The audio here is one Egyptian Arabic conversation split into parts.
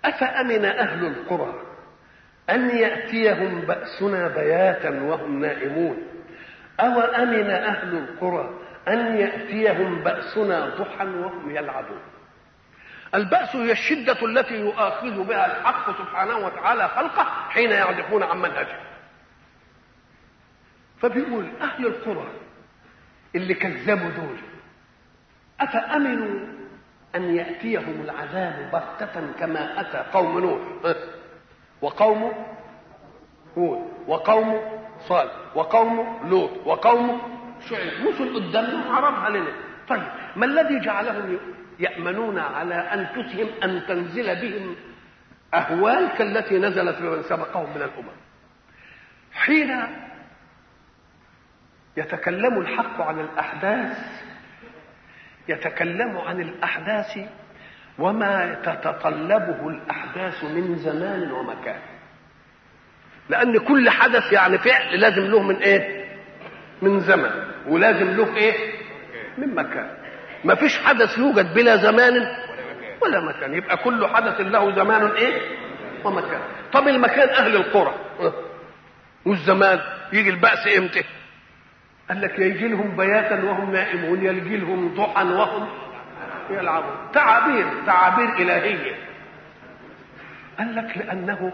أفأمن أهل القرى أن يأتيهم بأسنا بياتا وهم نائمون أو أمن أهل القرى أن يأتيهم بأسنا ضحى وهم يلعبون البأس هي الشدة التي يؤاخذ بها الحق سبحانه وتعالى خلقه حين يعزفون عن منهجه فبيقول أهل القرى اللي كذبوا دول أفأمنوا أن يأتيهم العذاب بغتة كما أتى قوم نوح وقوم هود وقوم صالح وقوم لوط وقوم شعيب رسل قدامنا عرضها لنا طيب ما الذي جعلهم يأمنون على أنفسهم أن تنزل بهم أهوال كالتي نزلت بمن سبقهم من الأمم حين يتكلم الحق عن الأحداث يتكلم عن الأحداث وما تتطلبه الأحداث من زمان ومكان لأن كل حدث يعني فعل لازم له من إيه؟ من زمن ولازم له إيه؟ من مكان ما فيش حدث يوجد بلا زمان ولا مكان يبقى كل حدث له زمان ايه ومكان طب المكان اهل القرى والزمان يجي البأس امتى قال لك يجي لهم بياتا وهم نائمون يجي لهم ضحى وهم يلعبون تعابير تعابير إلهية قال لك لأنه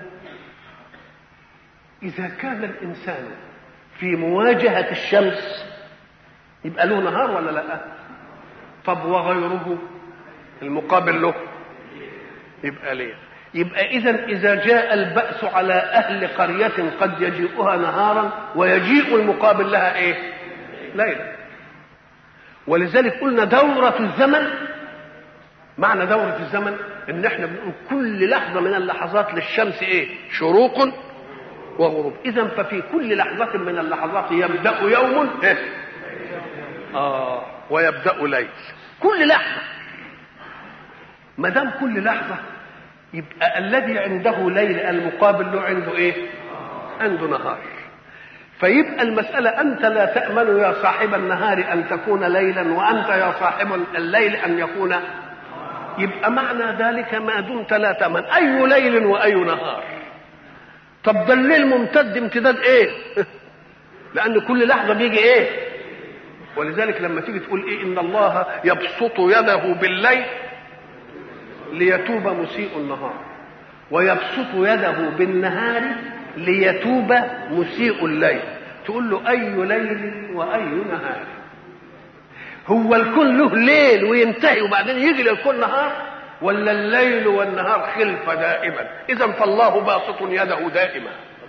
إذا كان الإنسان في مواجهة الشمس يبقى له نهار ولا لا طب وغيره المقابل له يبقى ليه يبقى اذا اذا جاء الباس على اهل قريه قد يجيئها نهارا ويجيء المقابل لها ايه ليلا ولذلك قلنا دوره الزمن معنى دوره الزمن ان احنا بنقول كل لحظه من اللحظات للشمس ايه شروق وغروب اذا ففي كل لحظه من اللحظات يبدا يوم إيه؟ اه ويبدا ليل كل لحظه ما دام كل لحظه يبقى الذي عنده ليل المقابل له عنده ايه عنده نهار فيبقى المسألة أنت لا تأمل يا صاحب النهار أن تكون ليلا وأنت يا صاحب الليل أن يكون يبقى معنى ذلك ما دمت لا تأمن أي ليل وأي نهار طب ده الليل ممتد امتداد ايه لأن كل لحظة بيجي ايه ولذلك لما تيجي تقول ايه ان الله يبسط يده بالليل ليتوب مسيء النهار ويبسط يده بالنهار ليتوب مسيء الليل تقول له اي ليل واي نهار هو الكون له ليل وينتهي وبعدين يجي للكون نهار ولا الليل والنهار خلفة دائما اذا فالله باسط يده دائما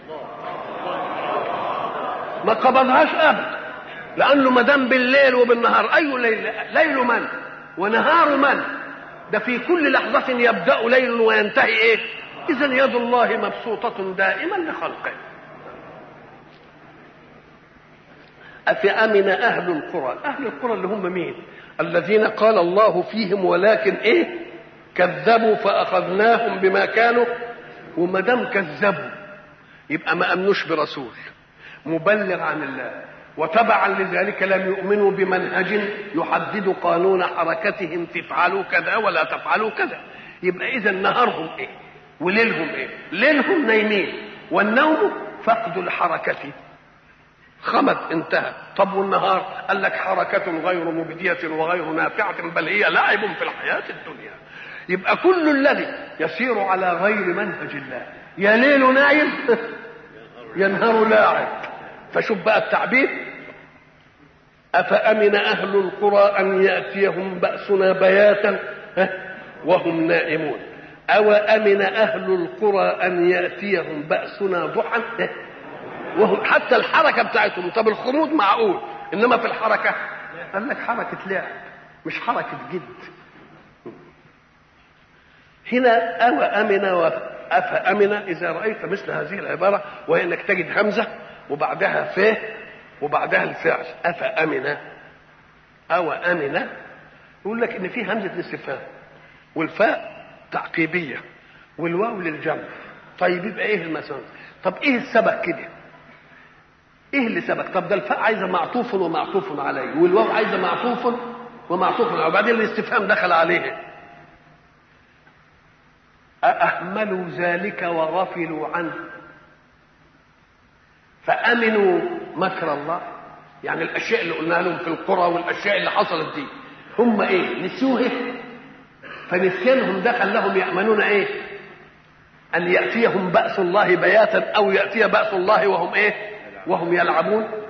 ما قبضهاش ابدا لانه ما دام بالليل وبالنهار اي ليل ليل من ونهار من ده في كل لحظة يبدأ ليل وينتهي ايه اذا يد الله مبسوطة دائما لخلقه أفأمن أهل القرى أهل القرى اللي هم مين الذين قال الله فيهم ولكن إيه كذبوا فأخذناهم بما كانوا وما دام كذبوا يبقى ما أمنوش برسول مبلغ عن الله وتبعا لذلك لم يؤمنوا بمنهج يحدد قانون حركتهم تفعلوا كذا ولا تفعلوا كذا يبقى اذا نهارهم ايه وليلهم ايه ليلهم نايمين والنوم فقد الحركة خمد انتهى طب والنهار قال لك حركة غير مبدية وغير نافعة بل هي لعب في الحياة الدنيا يبقى كل الذي يسير على غير منهج الله يا ليل نايم يا نهار لاعب فشوف بقى التعبير أفأمن أهل القرى أن يأتيهم بأسنا بياتا وهم نائمون أو أمن أهل القرى أن يأتيهم بأسنا ضحى وهم حتى الحركة بتاعتهم طب الخروج معقول إنما في الحركة قال لك حركة لعب مش حركة جد هنا أو أمن أفأمن إذا رأيت مثل هذه العبارة وهي أنك تجد همزة وبعدها ف وبعدها الفعل أفأمن أو أمن يقول لك إن في همزة الاستفهام والفاء تعقيبية والواو للجمع طيب يبقى إيه المسألة طب إيه السبب كده إيه اللي سبق طب ده الفاء عايزة معطوف ومعطوف عليه والواو عايزة معطوف ومعطوف عليه وبعدين الاستفهام دخل عليه أأهملوا ذلك وغفلوا عنه فأمنوا مكر الله يعني الأشياء اللي قلناها لهم في القرى والأشياء اللي حصلت دي هم إيه نسيوه فنسيانهم ده خلاهم يأمنون إيه أن يأتيهم بأس الله بياتا أو يأتي بأس الله وهم إيه وهم يلعبون